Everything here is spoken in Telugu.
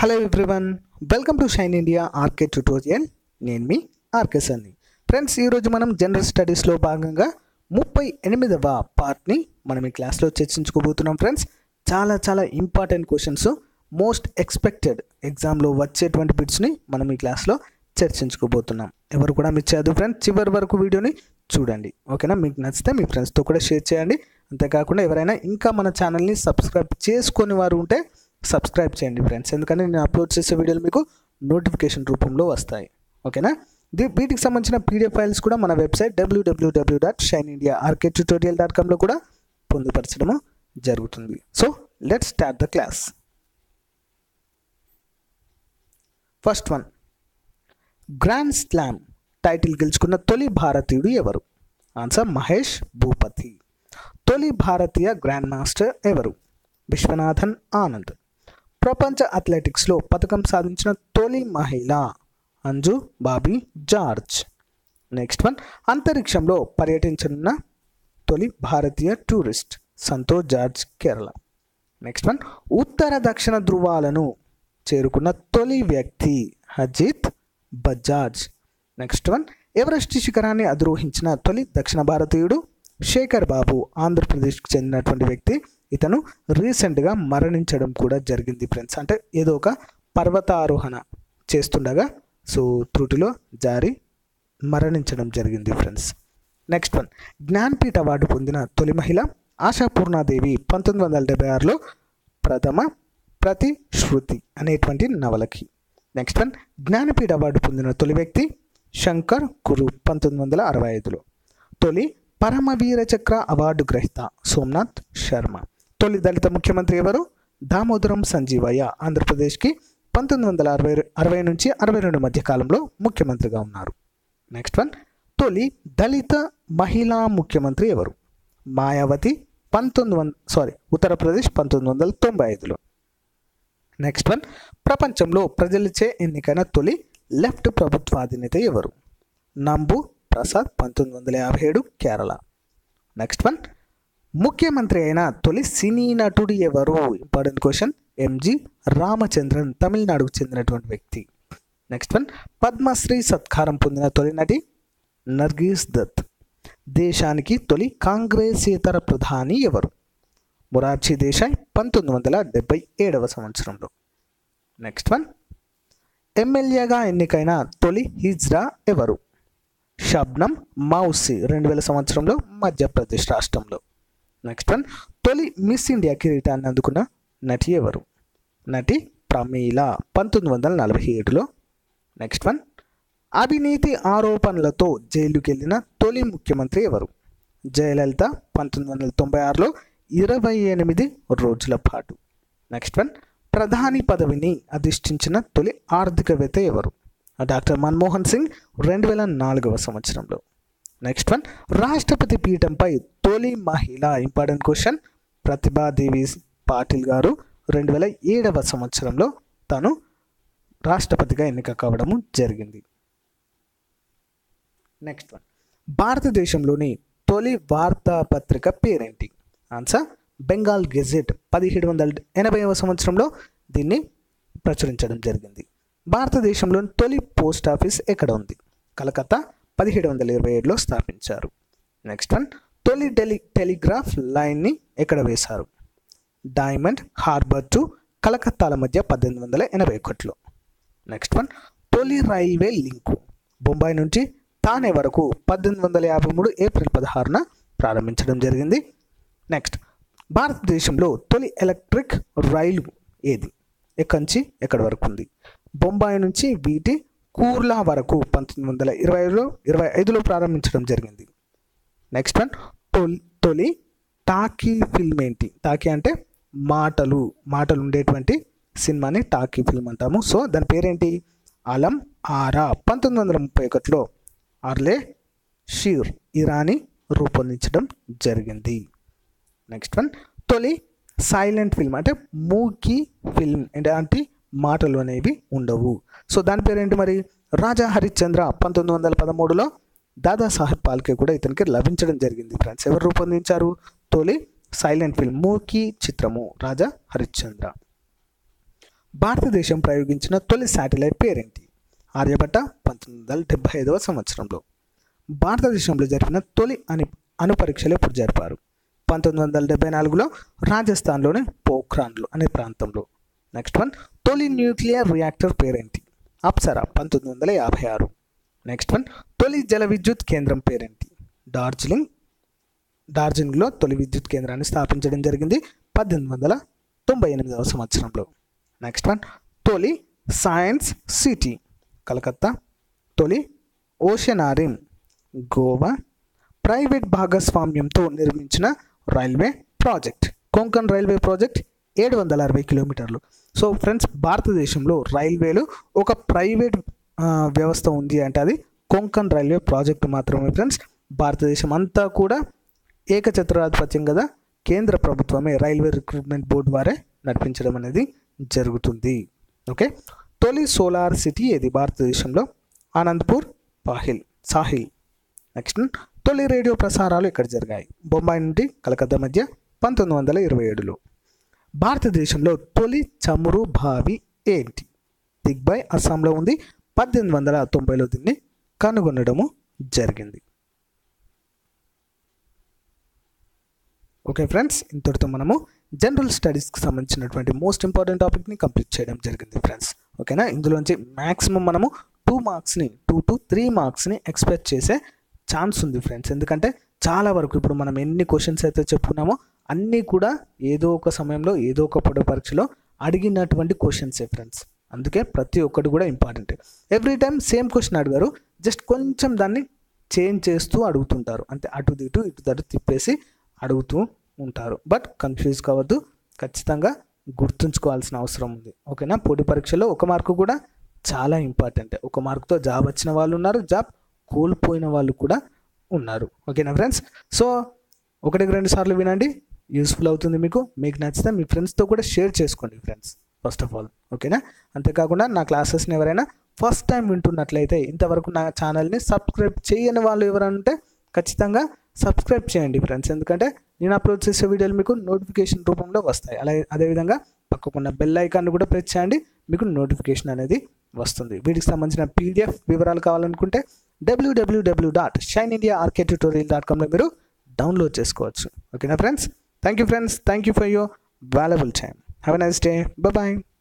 hello everyone welcome to shine India RK tutorial నేను మీ ఆర్కే సన్ని ఫ్రెండ్స్ ఈరోజు మనం జనరల్ స్టడీస్లో భాగంగా ముప్పై ఎనిమిదవ పార్ట్ని మనం ఈ క్లాస్లో చర్చించుకోబోతున్నాం ఫ్రెండ్స్ చాలా చాలా ఇంపార్టెంట్ క్వశ్చన్స్ మోస్ట్ ఎక్స్పెక్టెడ్ ఎగ్జామ్లో వచ్చేటువంటి బిట్స్ని మనం ఈ క్లాస్లో చర్చించుకోబోతున్నాం ఎవరు కూడా మిస్ చేయదు ఫ్రెండ్స్ చివరి వరకు వీడియోని చూడండి ఓకేనా మీకు నచ్చితే మీ ఫ్రెండ్స్తో కూడా షేర్ చేయండి అంతేకాకుండా ఎవరైనా ఇంకా మన ఛానల్ని సబ్స్క్రైబ్ చేసుకొని వారు ఉంటే సబ్స్క్రైబ్ చేయండి ఫ్రెండ్స్ ఎందుకంటే నేను అప్లోడ్ చేసే వీడియోలు మీకు నోటిఫికేషన్ రూపంలో వస్తాయి ఓకేనా దీ వీటికి సంబంధించిన పీడిఎఫ్ ఫైల్స్ కూడా మన website WWW dot shine India RK tutorial dot కామ్లో కూడా పొందుపరచడము జరుగుతుంది so let start the class first one grand slam title గెలుచుకున్న తొలి భారతీయుడు ఎవరు ఆన్సర్ మహేష్ భూపతి తొలి భారతీయ గ్రాండ్ మాస్టర్ ఎవరు విశ్వనాథన్ ఆనంద్ ప్రపంచ అథ్లెటిక్స్లో పథకం సాధించిన తొలి మహిళ అంజు బాబీ జార్జ్ నెక్స్ట్ వన్ అంతరిక్షంలో పర్యటించనున్న తొలి భారతీయ tourist Santosh George Kerala next one ఉత్తర దక్షిణ ధృవాలను చేరుకున్న తొలి వ్యక్తి అజిత్ బజాజ్ నెక్స్ట్ వన్ ఎవరెస్ట్ శిఖరాన్ని అధిరోహించిన తొలి దక్షిణ భారతీయుడు శేఖర్ బాబు ఆంధ్రప్రదేశ్కి చెందినటువంటి వ్యక్తి ఇతను రీసెంట్గా మరణించడం కూడా జరిగింది ఫ్రెండ్స్ అంటే ఏదో ఒక పర్వతారోహణ చేస్తుండగా సో త్రుటిలో జారి మరణించడం జరిగింది friends next one Jnanpith award పొందిన తొలి మహిళ ఆశాపూర్ణాదేవి పంతొమ్మిది వందల డెబ్బై ఆరులో ప్రథమ ప్రతి శృతి అనేటువంటి నవలకి నెక్స్ట్ వన్ జ్ఞానపీఠ అవార్డు పొందిన తొలి వ్యక్తి శంకర్ కురు పంతొమ్మిది వందల అరవై ఐదులో తొలి పరమవీర చక్ర అవార్డు గ్రహీత సోమనాథ్ శర్మ తొలి దళిత ముఖ్యమంత్రి ఎవరు దామోదరం సంజీవయ్య ఆంధ్రప్రదేశ్కి పంతొమ్మిది వందల అరవై అరవై నుంచి అరవై రెండు మధ్య కాలంలో ముఖ్యమంత్రిగా ఉన్నారు నెక్స్ట్ వన్ తొలి దళిత మహిళా ముఖ్యమంత్రి ఎవరు మాయావతి పంతొమ్మిది వంద సారీ ఉత్తరప్రదేశ్ పంతొమ్మిది వందల తొంభై ఐదులో నెక్స్ట్ వన్ ప్రపంచంలో ప్రజలచే ఎన్నికైన తొలి లెఫ్ట్ ప్రభుత్వాధినేత ఎవరు నంబు ప్రసాద్ పంతొమ్మిది వందల యాభై ఏడు కేరళ నెక్స్ట్ వన్ ముఖ్యమంత్రి అయిన తొలి సినీ నటుడు ఎవరు ఇంపార్టెంట్ క్వశ్చన్ ఎంజి రామచంద్రన్ తమిళనాడుకు చెందినటువంటి వ్యక్తి నెక్స్ట్ వన్ పద్మశ్రీ సత్కారం పొందిన తొలి నటి నర్గీస్ దత్ దేశానికి తొలి కాంగ్రెసేతర ప్రధాని ఎవరు మొరార్జీ దేశాయ్ పంతొమ్మిది వందల డెబ్బై ఏడవ సంవత్సరంలో నెక్స్ట్ వన్ ఎమ్మెల్యేగా ఎన్నికైన తొలి హిజ్రా ఎవరు షబ్నం మౌసి రెండు వేల సంవత్సరంలో మధ్యప్రదేశ్ రాష్ట్రంలో నెక్స్ట్ వన్ తొలి మిస్ ఇండియా కిరీటాన్ని అందుకున్న నటి ఎవరు నటి ప్రమీల పంతొమ్మిది వందల నలభై ఏడులో నెక్స్ట్ వన్ అవినీతి ఆరోపణలతో జైలుకి వెళ్ళిన తొలి ముఖ్యమంత్రి ఎవరు జయలలిత పంతొమ్మిది వందల తొంభై ఆరులో ఇరవై ఎనిమిది రోజుల పాటు నెక్స్ట్ వన్ ప్రధాని పదవిని అధిష్ఠించిన తొలి ఆర్థికవేత్త ఎవరు డాక్టర్ మన్మోహన్ సింగ్ రెండు వేల నాలుగవ సంవత్సరంలో నెక్స్ట్ వన్ రాష్ట్రపతి పీఠంపై తొలి మహిళ ఇంపార్టెంట్ క్వశ్చన్ ప్రతిభాదేవి పాటిల్ గారు రెండు వేల ఏడవ సంవత్సరంలో తను రాష్ట్రపతిగా ఎన్నిక కావడము జరిగింది నెక్స్ట్ వన్ భారతదేశంలోని తొలి వార్తాపత్రిక పేరేంటి ఆన్సర్ బెంగాల్ గెజెట్ పదిహేడు వందల ఎనభైవ సంవత్సరంలో దీన్ని ప్రచురించడం జరిగింది భారతదేశంలోని తొలి పోస్ట్ ఆఫీస్ ఎక్కడ ఉంది కలకత్తా పదిహేడు వందల ఇరవై ఏడులో స్థాపించారు నెక్స్ట్ వన్ తొలి టెలి టెలిగ్రాఫ్ లైన్ని ఎక్కడ వేశారు డైమండ్ హార్బర్ టు కలకత్తాల మధ్య పద్దెనిమిది వందల ఎనభై ఒకటిలో నెక్స్ట్ వన్ తొలి రైల్వే లింకు బొంబాయి నుంచి తానే వరకు పద్దెనిమిది వందల యాభై మూడు ఏప్రిల్ పదహారున ప్రారంభించడం జరిగింది నెక్స్ట్ భారతదేశంలో తొలి ఎలక్ట్రిక్ రైలు ఏది ఎక్కడి నుంచి ఎక్కడి వరకు ఉంది బొంబాయి నుంచి వీటి కూర్లా వరకు పంతొమ్మిది వందల ఇరవైలో ఇరవై ఐదులో ప్రారంభించడం జరిగింది నెక్స్ట్ వన్ తొలి తొలి టాకీ ఫిల్మ్ ఏంటి టాకీ అంటే మాటలు మాటలు ఉండేటువంటి సినిమాని టాకీ ఫిల్మ్ అంటాము సో దాని పేరేంటి అలం ఆరా పంతొమ్మిది వందల ముప్పై ఒకటిలో ఆర్లే షీర్ ఇరానీ రూపొందించడం జరిగింది నెక్స్ట్ వన్ తొలి సైలెంట్ ఫిల్మ్ అంటే మూకీ ఫిల్మ్ అంటే మాటలు అనేవి ఉండవు సో దాని పేరేంటి మరి రాజా హరిశ్చంద్ర పంతొమ్మిది వందల పదమూడులో దాదాసాహెబ్ పాల్కే కూడా ఇతనికి లభించడం జరిగింది ఫ్రెండ్స్ ఎవరు రూపొందించారు తొలి సైలెంట్ ఫిల్మ్ మూకీ చిత్రము రాజా హరిశ్చంద్ర భారతదేశం ప్రయోగించిన తొలి శాటిలైట్ పేరేంటి ఆర్యభట్ట పంతొమ్మిది వందల డెబ్బై ఐదవ సంవత్సరంలో భారతదేశంలో జరిపిన తొలి అణు అణు పరీక్షలు ఎప్పుడు జరిపారు పంతొమ్మిది వందల డెబ్బై నాలుగులో రాజస్థాన్లోని పోఖ్రాన్లో అనే ప్రాంతంలో నెక్స్ట్ వన్ తొలి న్యూక్లియర్ రియాక్టర్ పేరేంటి అప్సరా పంతొమ్మిది వందల యాభై ఆరు నెక్స్ట్ వన్ తొలి జల విద్యుత్ కేంద్రం పేరేంటి డార్జిలింగ్ డార్జిలింగ్లో తొలి విద్యుత్ కేంద్రాన్ని స్థాపించడం జరిగింది పద్దెనిమిది వందల తొంభై ఎనిమిదవ సంవత్సరంలో నెక్స్ట్ వన్ తొలి సైన్స్ సిటీ కలకత్తా తొలి ఓషనారిన్ గోవా ప్రైవేట్ భాగస్వామ్యంతో నిర్మించిన railway project Konkan railway project ఏడు వందల అరవై కిలోమీటర్లు సో ఫ్రెండ్స్ భారతదేశంలో రైల్వేలు ఒక ప్రైవేట్ ఆ, వ్యవస్థ ఉంది అంటే అది కొంకన్ రైల్వే ప్రాజెక్ట్ మాత్రమే ఫ్రెండ్స్ భారతదేశం అంతా కూడా ఏకఛత్రాధిపత్యం కదా కేంద్ర ప్రభుత్వమే రైల్వే రిక్రూట్మెంట్ బోర్డు వారే నడిపించడం అనేది జరుగుతుంది ఓకే తొలి సోలార్ సిటీ ఏది భారతదేశంలో ఆనంద్పూర్ పాహిల్ సాహిల్ నెక్స్ట్ తొలి రేడియో ప్రసారాలు ఎక్కడ జరిగాయి బొంబాయి నుండి కలకత్తా మధ్య పంతొమ్మిది వందల ఇరవై ఏడులో భారతదేశంలో తొలి చమురు బావి ఏంటి దిగ్బాయ్ అస్సాంలో ఉంది పద్దెనిమిది వందల తొంభైలో దీన్ని కనుగొనడము జరిగింది ఓకే ఫ్రెండ్స్ ఇంతటితో మనము జనరల్ స్టడీస్కి సంబంధించినటువంటి మోస్ట్ ఇంపార్టెంట్ టాపిక్ని కంప్లీట్ చేయడం జరిగింది ఫ్రెండ్స్ ఓకేనా ఇందులోంచి మ్యాక్సిమం మనము టూ మార్క్స్ని టూ టు త్రీ మార్క్స్ని ఎక్స్పెక్ట్ చేసే ఛాన్స్ ఉంది ఫ్రెండ్స్ ఎందుకంటే చాలా వరకు ఇప్పుడు మనం ఎన్ని క్వశ్చన్స్ అయితే చెప్పుకున్నామో అన్నీ కూడా ఏదో ఒక సమయంలో ఏదో ఒక పొడ పరీక్షలో అడిగినటువంటి క్వశ్చన్సే ఫ్రెండ్స్ అందుకే ప్రతి ఒక్కటి కూడా important every time same question అడిగారు జస్ట్ కొంచెం దాన్ని చేంజ్ చేస్తూ అడుగుతుంటారు అంటే అటు ఇటు ఇటు దటు తిప్పేసి అడుగుతూ ఉంటారు బట్ కన్ఫ్యూజ్ కావద్దు ఖచ్చితంగా గుర్తుంచుకోవాల్సిన అవసరం ఉంది ఓకేనా పోటీ పరీక్షలో ఒక మార్కు కూడా చాలా ఇంపార్టెంట్ ఒక మార్కుతో జాబ్ వచ్చిన వాళ్ళు ఉన్నారు జాబ్ కోల్పోయిన వాళ్ళు కూడా ఉన్నారు ఓకేనా ఫ్రెండ్స్ సో ఒకటికి రెండు సార్లు వినండి యూస్ఫుల్ అవుతుంది మీకు మీకు నచ్చితే మీ ఫ్రెండ్స్తో కూడా షేర్ చేసుకోండి ఫ్రెండ్స్ ఫస్ట్ ఆఫ్ ఆల్ ఓకేనా అంతేకాకుండా నా క్లాసెస్ని ఎవరైనా ఫస్ట్ టైం వింటున్నట్లయితే ఇంతవరకు నా ఛానల్ని సబ్స్క్రైబ్ చేయని వాళ్ళు ఎవరైనా ఉంటే ఖచ్చితంగా సబ్స్క్రైబ్ చేయండి ఫ్రెండ్స్ ఎందుకంటే నేను అప్లోడ్ చేసే వీడియోలు మీకు నోటిఫికేషన్ రూపంలో వస్తాయి అలాగే అదేవిధంగా పక్కకున్న బెల్ ఐకాన్ కూడా ప్రెస్ చేయండి మీకు నోటిఫికేషన్ అనేది వస్తుంది వీటికి సంబంధించిన పీడిఎఫ్ వివరాలు కావాలనుకుంటే W W W dot shine India RK tutorial dot కామ్లో మీరు డౌన్లోడ్ చేసుకోవచ్చు ఓకేనా friends thank you friends thank you for your valuable time have a nice day bye